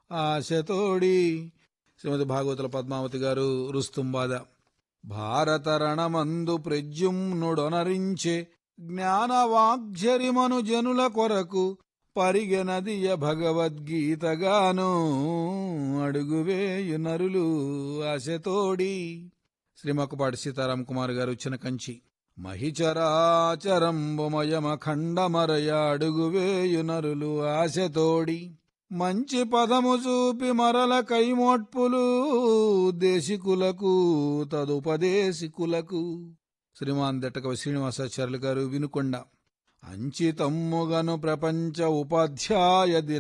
ఆశతోడి శ్రీమతి భాగవతుల పద్మావతి గారు రుస్తుంబాద భారత రణమందు ప్రద్యుమ్నుడొనరించే జ్ఞానవాగ్జరిమను జనుల కొరకు పరిగెనదియ భగవద్గీతగాను అడుగువేయు నరులు ఆశతోడి శ్రీమక్కుపాటి సీతారాం కుమార్ గారు ఇచ్చిన కంచి మహిచరాచరంబుమయమఖండమరయ అడుగువేయు నరులు ఆశతోడి మంచి పదము చూపి మరల కైమోట్పులు దేశికులకు తదుపదేశికులకు శ్రీమాన్ దట్టకవి శ్రీనివాసాచార్యులు గారు వినుకొండ అంచితమ్ముగను ప్రపంచ ఉపాధ్యాయ దిన